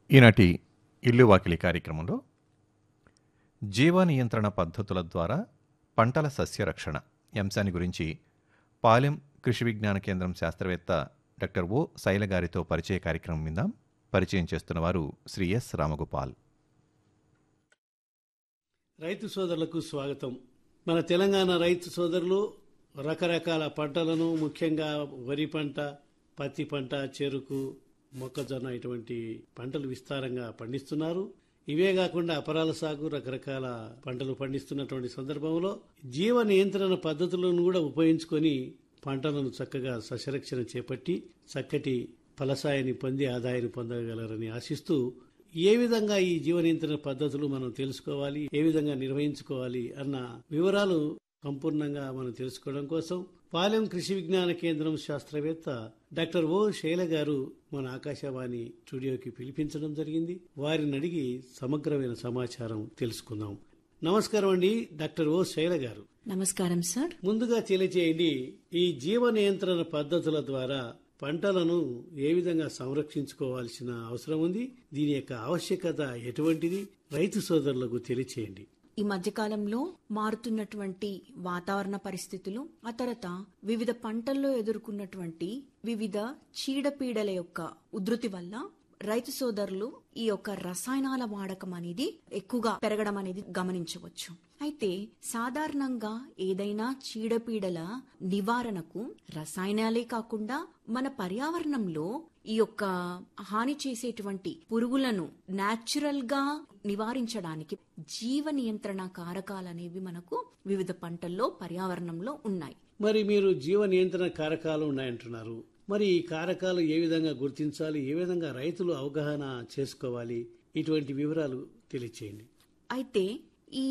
ఈనాటి ఇల్లు వాకిలి కార్యక్రమంలో జీవ నియంత్రణ పద్ధతుల ద్వారా పంటల సస్యరక్షణ ఈ అంశాన్ని గురించి పాలెం కృషి విజ్ఞాన కేంద్రం శాస్త్రవేత్త డాక్టర్ ఓ శైల గారితో పరిచయ కార్యక్రమం విందాం పరిచయం చేస్తున్నవారు శ్రీ ఎస్ రామగోపాల్ రైతు సోదరులకు స్వాగతం మన తెలంగాణ రైతు సోదరులు రకరకాల పంటలను ముఖ్యంగా వరి పంట పత్తి పంట చెరుకు మొక్కజొన్న ఇటువంటి పంటలు విస్తారంగా పండిస్తున్నారు ఇవే కాకుండా అపరాల సాగు రకరకాల పంటలు పండిస్తున్నటువంటి సందర్భంలో జీవ నియంత్రణ పద్ధతులను కూడా ఉపయోగించుకొని పంటలను చక్కగా సస్యరక్షణ చేపట్టి చక్కటి ఫలసాయాన్ని పొంది ఆదాయాన్ని పొందగలరని ఆశిస్తూ ఏ విధంగా ఈ జీవ నియంత్రణ పద్ధతులు మనం తెలుసుకోవాలి ఏ విధంగా నిర్వహించుకోవాలి అన్న వివరాలు సంపూర్ణంగా మనం తెలుసుకోవడం కోసం పాలెం కృషి విజ్ఞాన కేంద్రం శాస్త్రవేత్త డాక్టర్ ఓ శైల గారు మన ఆకాశవాణి స్టూడియోకి పిలిపించడం జరిగింది వారిని అడిగి సమగ్రమైన సమాచారం తెలుసుకుందాం నమస్కారం అండి డాక్టర్ ఓ శైల గారు నమస్కారం సార్ ముందుగా తెలియచేయండి ఈ జీవ నియంత్రణ పద్ధతుల ద్వారా పంటలను ఏ విధంగా సంరక్షించుకోవాల్సిన అవసరం ఉంది దీని యొక్క ఆవశ్యకత ఎటువంటిది రైతు సోదరులకు తెలియచేయండి ఈ మధ్యకాలంలో మారుతున్నటువంటి వాతావరణ పరిస్థితులు ఆ తర్వాత వివిధ పంటల్లో ఎదుర్కొన్నటువంటి వివిధ చీడపీడల యొక్క ఉధృతి వల్ల రైతు సోదరులు ఈ యొక్క రసాయనాల వాడకం అనేది ఎక్కువగా పెరగడం అనేది గమనించవచ్చు అయితే సాధారణంగా ఏదైనా చీడపీడల నివారణకు రసాయనాలే కాకుండా మన పర్యావరణంలో ఈ యొక్క హాని చేసేటువంటి పురుగులను నాచురల్ గా నివారించడానికి జీవ నియంత్రణ కారకాలు అనేవి మనకు వివిధ పంటల్లో పర్యావరణంలో ఉన్నాయి మరి మీరు జీవ నియంత్రణ కారకాలు ఉన్నాయంటున్నారు మరి ఈ కారకాలు ఏ విధంగా గుర్తించాలి ఏ విధంగా రైతులు అవగాహన చేసుకోవాలి ఇటువంటి వివరాలు తెలియచేయండి అయితే ఈ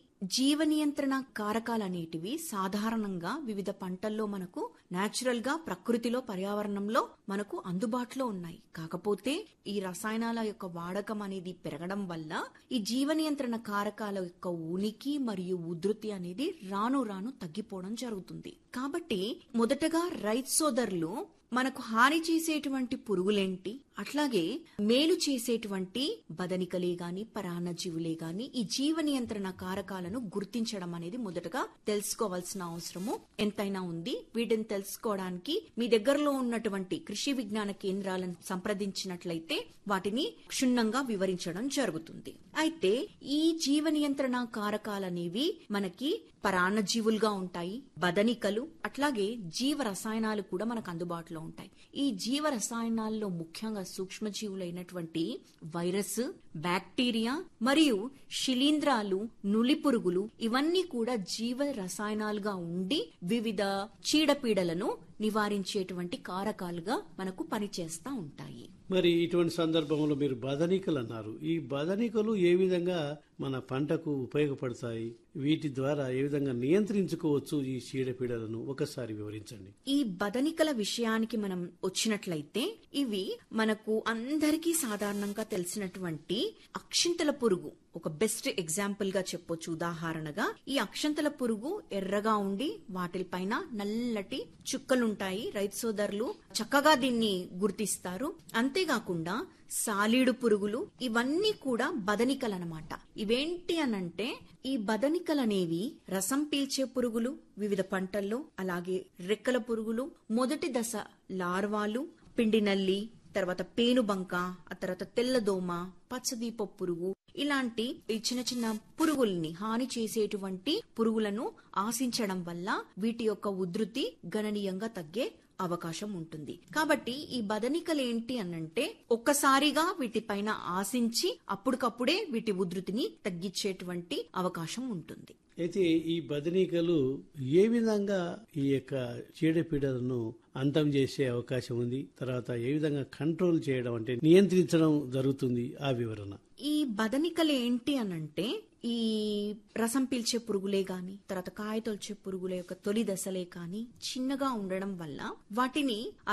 జీవ నియంత్రణ కారకాలు అనేటివి సాధారణంగా వివిధ పంటల్లో మనకు నాచురల్ గా ప్రకృతిలో పర్యావరణంలో మనకు అందుబాటులో ఉన్నాయి కాకపోతే ఈ రసాయనాల యొక్క వాడకం అనేది పెరగడం వల్ల ఈ జీవ నియంత్రణ కారకాల యొక్క ఉనికి మరియు ఉధృతి అనేది రాను రాను తగ్గిపోవడం జరుగుతుంది కాబట్టి మొదటగా రైతు సోదరులు మనకు హాని చేసేటువంటి పురుగులేంటి అట్లాగే మేలు చేసేటువంటి బదనికలే గాని పరాన్నజీవులే గాని ఈ జీవ నియంత్రణ కారకాలను గుర్తించడం అనేది మొదటగా తెలుసుకోవాల్సిన అవసరము ఎంతైనా ఉంది వీటిని తెలుసుకోవడానికి మీ దగ్గరలో ఉన్నటువంటి కృషి విజ్ఞాన కేంద్రాలను సంప్రదించినట్లయితే వాటిని క్షుణ్ణంగా వివరించడం జరుగుతుంది అయితే ఈ జీవ నియంత్రణ కారకాలనేవి మనకి పరాన్నజీవులుగా ఉంటాయి బదనికలు అట్లాగే జీవ రసాయనాలు కూడా మనకు అందుబాటులో ఉంటాయి ఈ జీవ రసాయనాల్లో ముఖ్యంగా సూక్ష్మజీవులైనటువంటి వైరస్ బ్యాక్టీరియా మరియు శిలీంధ్రాలు నులి పురుగులు ఇవన్నీ కూడా జీవ రసాయనాలుగా ఉండి వివిధ చీడపీడలను నివారించేటువంటి కారకాలుగా మనకు పనిచేస్తా ఉంటాయి మరి ఇటువంటి సందర్భంలో మీరు బదనికలు అన్నారు ఈ బదనికలు ఏ విధంగా మన పంటకు ఉపయోగపడతాయి వీటి ద్వారా ఏ విధంగా నియంత్రించుకోవచ్చు ఈ చీడపీడలను ఒకసారి వివరించండి ఈ బదనికల విషయానికి మనం వచ్చినట్లయితే ఇవి మనకు అందరికీ సాధారణంగా తెలిసినటువంటి అక్షింతల పురుగు ఒక బెస్ట్ ఎగ్జాంపుల్ గా చెప్పొచ్చు ఉదాహరణగా ఈ అక్షంతల పురుగు ఎర్రగా ఉండి వాటిపైన నల్లటి చుక్కలుంటాయి రైతు సోదరులు చక్కగా దీన్ని గుర్తిస్తారు అంతేకాకుండా సాలీడు పురుగులు ఇవన్నీ కూడా బదనికలనమాట ఇవేంటి అనంటే ఈ బదనికలనేవి రసం పీల్చే పురుగులు వివిధ పంటల్లో అలాగే రెక్కల పురుగులు మొదటి దశ లార్వాలు పిండి నల్లి తర్వాత పేనుబంక ఆ తర్వాత తెల్లదోమ పచ్చదీప పురుగు ఇలాంటి ఈ చిన్న చిన్న పురుగుల్ని హాని చేసేటువంటి పురుగులను ఆశించడం వల్ల వీటి యొక్క ఉధృతి గణనీయంగా తగ్గే అవకాశం ఉంటుంది కాబట్టి ఈ బదనికలు ఏంటి అనంటే ఒక్కసారిగా వీటిపైన ఆశించి అప్పటికప్పుడే వీటి ఉధృతిని తగ్గించేటువంటి అవకాశం ఉంటుంది అయితే ఈ బదనికలు ఏ విధంగా ఈ యొక్క చీడపీడలను అంతం చేసే అవకాశం ఉంది తర్వాత ఏ విధంగా కంట్రోల్ చేయడం అంటే నియంత్రించడం జరుగుతుంది ఆ వివరణ ఈ బదనికలు ఏంటి అనంటే ఈ రసం పీల్చే పురుగులే గాని తర్వాత కాయ తొలిచే పురుగుల యొక్క తొలి దశలే కాని చిన్నగా ఉండడం వల్ల వాటిని